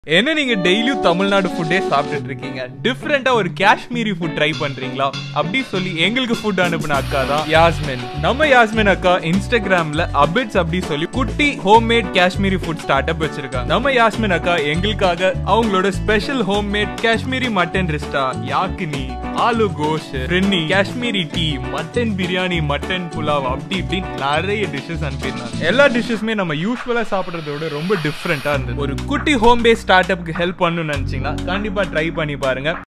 என்ன நீங்க டெய்லியும் தமிழ்நாடு ஃபுட்டே சாப்பிட்டுட்டு இருக்கீங்க டிஃப்ரெண்டா ஒரு காஷ்மீரி ஃபுட் ட்ரை பண்றீங்களா அப்படி சொல்லி எங்களுக்கு ஃபுட் அனுப்புன அக்கா தான் யாஸ்மின் நம்ம யாஸ்மின் அக்கா இன்ஸ்டாகிராம்ல அபிட்ஸ் அப்படி சொல்லி குட்டி homemade Kashmiri food start up வச்சிருக்காங்க நம்ம யாஸ்மின் அக்கா எங்களுக்காக அவங்களோட special homemade Kashmiri mutton rista yakhni aloo gosht ரென்னி Kashmiri tea mutton biryani mutton pulao அப்படி இப்படி நிறைய டிஷ்ஷஸ் அனுப்பியிருந்தாங்க எல்லா டிஷ்ஷஸுமே நம்ம யூஸ்வலா சாப்பிடுறத விட ரொம்ப டிஃப்ரெண்டா இருந்தது ஒரு குட்டி ஹோம் பேஸ் ஸ்டார்ட் அப்க்கு ஹெல்ப் பண்ணணும்னு நினைச்சீங்கன்னா கண்டிப்பா ட்ரை பண்ணி பாருங்க